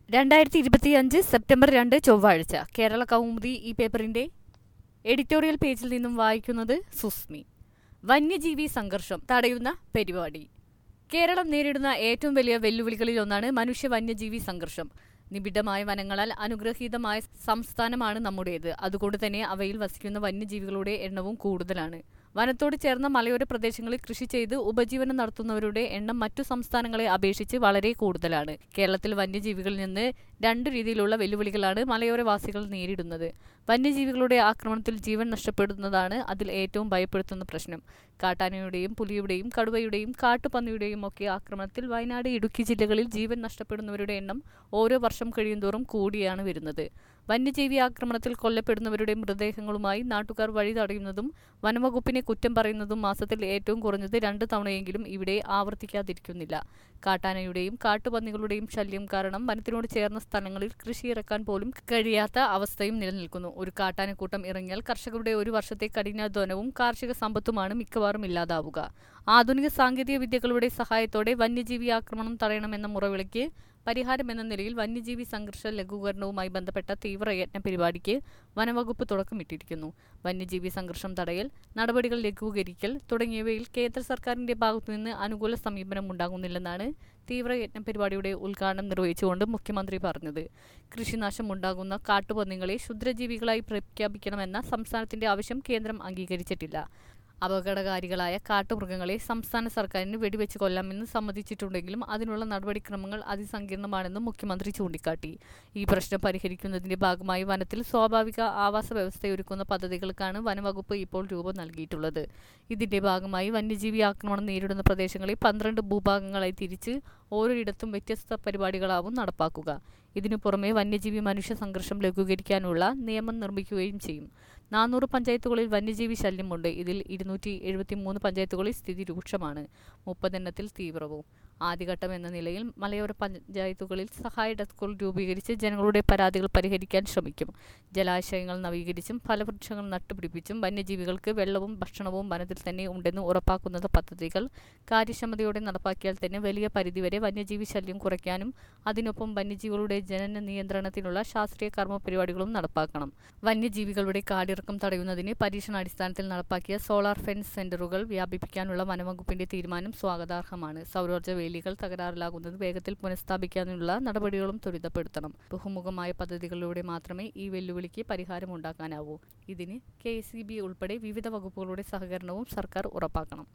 രണ്ടായിരത്തി ഇരുപത്തിയഞ്ച് സെപ്റ്റംബർ രണ്ട് ചൊവ്വാഴ്ച കേരള കൗമുദി ഈ പേപ്പറിന്റെ എഡിറ്റോറിയൽ പേജിൽ നിന്നും വായിക്കുന്നത് സുസ്മി വന്യജീവി സംഘർഷം തടയുന്ന പരിപാടി കേരളം നേരിടുന്ന ഏറ്റവും വലിയ വെല്ലുവിളികളിൽ ഒന്നാണ് മനുഷ്യ വന്യജീവി സംഘർഷം നിബിഡമായ വനങ്ങളാൽ അനുഗ്രഹീതമായ സംസ്ഥാനമാണ് നമ്മുടേത് അതുകൊണ്ട് തന്നെ അവയിൽ വസിക്കുന്ന വന്യജീവികളുടെ എണ്ണവും കൂടുതലാണ് വനത്തോട് ചേർന്ന മലയോര പ്രദേശങ്ങളിൽ കൃഷി ചെയ്ത് ഉപജീവനം നടത്തുന്നവരുടെ എണ്ണം മറ്റു സംസ്ഥാനങ്ങളെ അപേക്ഷിച്ച് വളരെ കൂടുതലാണ് കേരളത്തിൽ വന്യജീവികളിൽ നിന്ന് രണ്ട് രീതിയിലുള്ള വെല്ലുവിളികളാണ് മലയോരവാസികൾ നേരിടുന്നത് വന്യജീവികളുടെ ആക്രമണത്തിൽ ജീവൻ നഷ്ടപ്പെടുന്നതാണ് അതിൽ ഏറ്റവും ഭയപ്പെടുത്തുന്ന പ്രശ്നം കാട്ടാനയുടെയും പുലിയുടെയും കടുവയുടെയും കാട്ടുപന്നിയുടെയും ഒക്കെ ആക്രമണത്തിൽ വയനാട് ഇടുക്കി ജില്ലകളിൽ ജീവൻ നഷ്ടപ്പെടുന്നവരുടെ എണ്ണം ഓരോ വർഷം കഴിയുന്തോറും കൂടിയാണ് വരുന്നത് വന്യജീവി ആക്രമണത്തിൽ കൊല്ലപ്പെടുന്നവരുടെ മൃതദേഹങ്ങളുമായി നാട്ടുകാർ വഴി തടയുന്നതും വനംവകുപ്പിനെ കുറ്റം പറയുന്നതും മാസത്തിൽ ഏറ്റവും കുറഞ്ഞത് രണ്ട് തവണയെങ്കിലും ഇവിടെ ആവർത്തിക്കാതിരിക്കുന്നില്ല കാട്ടാനയുടെയും കാട്ടുപന്നികളുടെയും ശല്യം കാരണം വനത്തിനോട് ചേർന്ന സ്ഥലങ്ങളിൽ കൃഷി ഇറക്കാൻ പോലും കഴിയാത്ത അവസ്ഥയും നിലനിൽക്കുന്നു ഒരു കാട്ടാനക്കൂട്ടം ഇറങ്ങിയാൽ കർഷകരുടെ ഒരു വർഷത്തെ കഠിനാധ്വാനവും കാർഷിക സമ്പത്തുമാണ് മിക്കവാറും ഇല്ലാതാവുക ആധുനിക സാങ്കേതിക വിദ്യകളുടെ സഹായത്തോടെ വന്യജീവി ആക്രമണം തടയണമെന്ന മുറവിളിക്ക് പരിഹാരമെന്ന നിലയിൽ വന്യജീവി സംഘർഷ ലഘൂകരണവുമായി ബന്ധപ്പെട്ട തീവ്രയത്ന പരിപാടിക്ക് വനവകുപ്പ് തുടക്കമിട്ടിരിക്കുന്നു വന്യജീവി സംഘർഷം തടയൽ നടപടികൾ ലഘൂകരിക്കൽ തുടങ്ങിയവയിൽ കേന്ദ്ര സർക്കാരിന്റെ ഭാഗത്തുനിന്ന് അനുകൂല സമീപനം ഉണ്ടാകുന്നില്ലെന്നാണ് തീവ്രയത്ന പരിപാടിയുടെ ഉദ്ഘാടനം നിർവഹിച്ചുകൊണ്ട് മുഖ്യമന്ത്രി പറഞ്ഞത് കൃഷിനാശം ഉണ്ടാകുന്ന കാട്ടുപന്നികളെ ക്ഷുദ്രജീവികളായി പ്രഖ്യാപിക്കണമെന്ന സംസ്ഥാനത്തിന്റെ ആവശ്യം കേന്ദ്രം അംഗീകരിച്ചിട്ടില്ല അപകടകാരികളായ കാട്ടുമൃഗങ്ങളെ സംസ്ഥാന സർക്കാരിന് വെടിവെച്ച് കൊല്ലാമെന്ന് സമ്മതിച്ചിട്ടുണ്ടെങ്കിലും അതിനുള്ള നടപടിക്രമങ്ങൾ അതിസങ്കീർണമാണെന്നും മുഖ്യമന്ത്രി ചൂണ്ടിക്കാട്ടി ഈ പ്രശ്നം പരിഹരിക്കുന്നതിന്റെ ഭാഗമായി വനത്തിൽ സ്വാഭാവിക ആവാസ വ്യവസ്ഥയൊരുക്കുന്ന പദ്ധതികൾക്കാണ് വനവകുപ്പ് ഇപ്പോൾ രൂപം നൽകിയിട്ടുള്ളത് ഇതിന്റെ ഭാഗമായി വന്യജീവി ആക്രമണം നേരിടുന്ന പ്രദേശങ്ങളെ പന്ത്രണ്ട് ഭൂഭാഗങ്ങളായി തിരിച്ച് ഓരോരിടത്തും വ്യത്യസ്ത പരിപാടികളാവും നടപ്പാക്കുക ഇതിനു പുറമെ വന്യജീവി മനുഷ്യ സംഘർഷം ലഘൂകരിക്കാനുള്ള നിയമം നിർമ്മിക്കുകയും ചെയ്യും നാനൂറ് പഞ്ചായത്തുകളിൽ വന്യജീവി ശല്യമുണ്ട് ഇതിൽ ഇരുന്നൂറ്റി എഴുപത്തി മൂന്ന് പഞ്ചായത്തുകളിൽ സ്ഥിതി രൂക്ഷമാണ് മുപ്പതെണ്ണത്തിൽ തീവ്രവും ആദ്യഘട്ടം എന്ന നിലയിൽ മലയോര പഞ്ചായത്തുകളിൽ സഹായ ഡെസ്കുകൾ രൂപീകരിച്ച് ജനങ്ങളുടെ പരാതികൾ പരിഹരിക്കാൻ ശ്രമിക്കും ജലാശയങ്ങൾ നവീകരിച്ചും ഫലവൃക്ഷങ്ങൾ നട്ടുപിടിപ്പിച്ചും വന്യജീവികൾക്ക് വെള്ളവും ഭക്ഷണവും വനത്തിൽ തന്നെ ഉണ്ടെന്ന് ഉറപ്പാക്കുന്ന പദ്ധതികൾ കാര്യക്ഷമതയോടെ നടപ്പാക്കിയാൽ തന്നെ വലിയ പരിധിവരെ വന്യജീവി ശല്യം കുറയ്ക്കാനും അതിനൊപ്പം വന്യജീവികളുടെ ജനന നിയന്ത്രണത്തിനുള്ള ശാസ്ത്രീയ കർമ്മ പരിപാടികളും നടപ്പാക്കണം വന്യജീവികളുടെ കാടിറക്കം തടയുന്നതിന് പരീക്ഷണാടിസ്ഥാനത്തിൽ നടപ്പാക്കിയ സോളാർ ഫെൻസ് സെന്ററുകൾ വ്യാപിപ്പിക്കാനുള്ള വനംവകുപ്പിന്റെ തീരുമാനം സ്വാഗതാർഹമാണ് സൗരോർജ്ജ വേലികൾ തകരാറിലാകുന്നത് വേഗത്തിൽ പുനഃസ്ഥാപിക്കാനുള്ള നടപടികളും ത്വരിതപ്പെടുത്തണം ബഹുമുഖമായ പദ്ധതികളിലൂടെ മാത്രമേ ഈ വെല്ലുവിളിക്ക് പരിഹാരമുണ്ടാക്കാനാവൂ ഇതിന് കെ ഉൾപ്പെടെ വിവിധ വകുപ്പുകളുടെ സഹകരണവും സർക്കാർ ഉറപ്പാക്കണം